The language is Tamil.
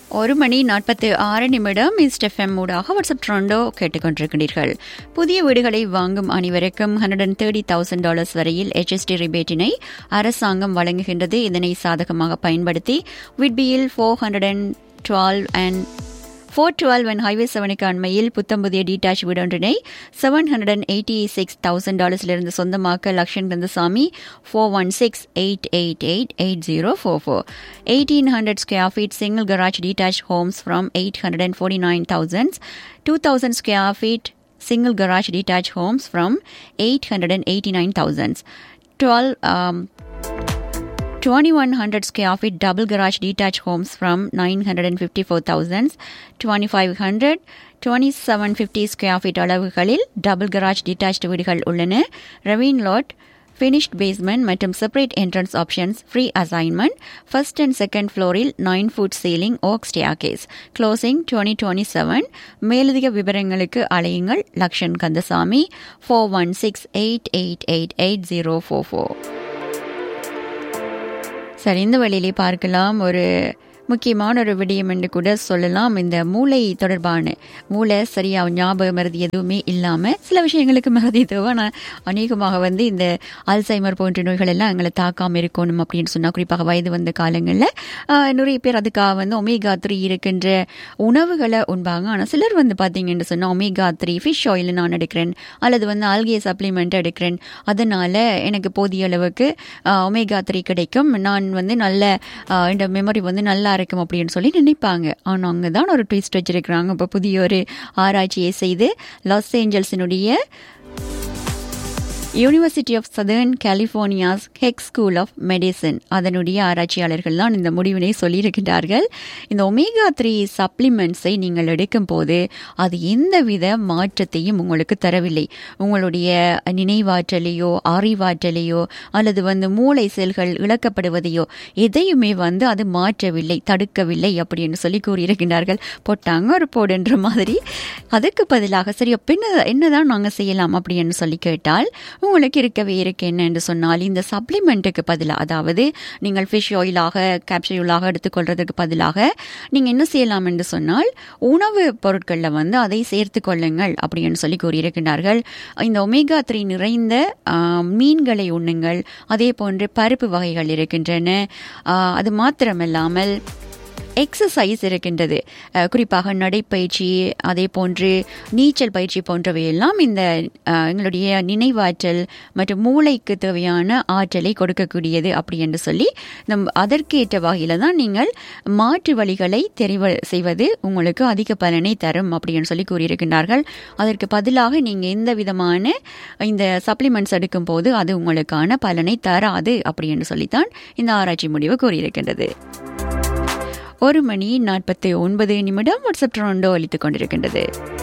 ஒரு மணி நாற்பத்து ஆறு நிமிடம் இஸ்ட் எஃப்எம் ஊடாக வாட்ஸ்அப் ட்ரோண்டோ கேட்டுக்கொண்டிருக்கிறீர்கள் புதிய வீடுகளை வாங்கும் அனைவருக்கும் hundred and thirty thousand dollars வரையில் ஹெச்எஸ்டி ரிபேட்டினை அரசாங்கம் வழங்குகின்றது இதனை சாதகமாக பயன்படுத்தி விட்பியில் four hundred and twelve and four twelve and highway செவனுக்கு அண்மையில் புத்தம் புதிய டீடாச் வீடு ஒன்றினை seven hundred and eighty six thousand டாலர்ஸிலிருந்து சொந்தமாக்க Lakshan Kandasamy four one six eight eight eight eight zero four four eighteen hundred square feet single garage detached homes from eight hundred and forty nine thousands two thousand square feet single garage detached homes from 889,000. 12 um, 2100 square feet double garage detached homes from 954,000 2500 2750 square feet அளவுகளில் டபுள் கராஜ் டிட்டாச்ட் வீடுகள் உள்ளன ரவீன் லாட் finished basement மற்றும் separate entrance options free assignment first and second ஃப்ளோரில் nine foot ceiling oak staircase closing 2027 மேலதிக விவரங்களுக்கு அலையுங்கள் Lakshan Kandasamy four one six eight eight eight eight zero four four சரி இந்த வழியிலே பார்க்கலாம் ஒரு முக்கியமான ஒரு விடயம் என்று கூட சொல்லலாம் இந்த மூளை தொடர்பான மூளை சரியா ஞாபகம் மருதி எதுவுமே இல்லாமல் சில விஷயங்களுக்கு மருதி தேவை ஆனால் அநேகமாக வந்து இந்த அல்சைமர் போன்ற நோய்கள் எல்லாம் எங்களை தாக்காமல் இருக்கணும் அப்படின்னு சொன்னால் குறிப்பாக வயது வந்த காலங்களில் நிறைய பேர் அதுக்காக வந்து ஒமேகா த்ரீ இருக்கின்ற உணவுகளை உண்பாங்க ஆனால் சிலர் வந்து பார்த்தீங்கன்னு சொன்னால் ஒமேகா த்ரீ ஃபிஷ் ஆயில் நான் எடுக்கிறேன் அல்லது வந்து ஆல்கே சப்ளிமெண்ட் எடுக்கிறேன் அதனால் எனக்கு போதிய அளவுக்கு ஒமேகா த்ரீ கிடைக்கும் நான் வந்து நல்ல இந்த மெமரி வந்து நல்லா இருக்கும் அப்படின்னு சொல்லி நினைப்பாங்க ஆனால் அங்கே தான் ஒரு ட்விஸ்ட் வச்சிருக்கிறாங்க இப்போ புதிய ஒரு ஆராய்ச்சியை செய்து லாஸ் ஏஞ்சல்ஸினுடைய university of southern California's Keck school of medicine அதனுடைய ஆராய்ச்சியாளர்கள் தான் இந்த முடிவினை சொல்லியிருக்கிறார்கள் இந்த ஒமேகா த்ரீ சப்ளிமெண்ட்ஸை நீங்கள் எடுக்கும் போது அது எந்தவித மாற்றத்தையும் உங்களுக்கு தரவில்லை உங்களுடைய நினைவாற்றலையோ அறிவாற்றலையோ அல்லது வந்து மூளை செல்கள் இழக்கப்படுவதையோ எதையுமே வந்து அது மாற்றவில்லை தடுக்கவில்லை அப்படின்னு சொல்லி கூறியிருக்கிறார்கள் போட்டாங்க ஒரு போடுன்ற மாதிரி அதுக்கு பதிலாக சரி அப்போ என்ன என்னதான் நாங்கள் செய்யலாம் அப்படின்னு சொல்லி கேட்டால் உங்களுக்கு இருக்கவே இருக்கு என்ன என்று சொன்னால் இந்த சப்ளிமெண்ட்டுக்கு பதிலாக அதாவது நீங்கள் ஃபிஷ் ஆயிலாக கேப்சூலாக எடுத்துக்கொள்றதுக்கு பதிலாக நீங்கள் என்ன செய்யலாம் என்று சொன்னால் உணவு பொருட்களில் வந்து அதை சேர்த்து கொள்ளுங்கள் அப்படின்னு சொல்லி கூறியிருக்கிறார்கள் இந்த ஒமேகா த்ரீ நிறைந்த மீன்களை உண்ணுங்கள் அதே போன்று பருப்பு வகைகள் இருக்கின்றன அது மாத்திரமில்லாமல் எக்ஸசைஸ் இருக்கின்றது குறிப்பாக நடைப்பயிற்சி அதே போன்று நீச்சல் பயிற்சி போன்றவையெல்லாம் இந்த எங்களுடைய நினைவாற்றல் மற்றும் மூளைக்கு தேவையான ஆற்றலை கொடுக்கக்கூடியது அப்படி என்று சொல்லி நம் அதற்கேற்ற வகையில் தான் நீங்கள் மாற்று வழிகளை தெரிவு செய்வது உங்களுக்கு அதிக பலனை தரும் அப்படின்னு சொல்லி கூறியிருக்கின்றார்கள் அதற்கு பதிலாக நீங்கள் எந்த விதமான இந்த சப்ளிமெண்ட்ஸ் எடுக்கும் போது அது உங்களுக்கான பலனை தராது அப்படி என்று சொல்லித்தான் இந்த ஆராய்ச்சி முடிவு கூறியிருக்கின்றது ஒரு மணி நாற்பத்தி ஒன்பது நிமிடம் வாட்ஸ்அப் ட்ரோண்டோ அளித்துக் கொண்டிருக்கின்றது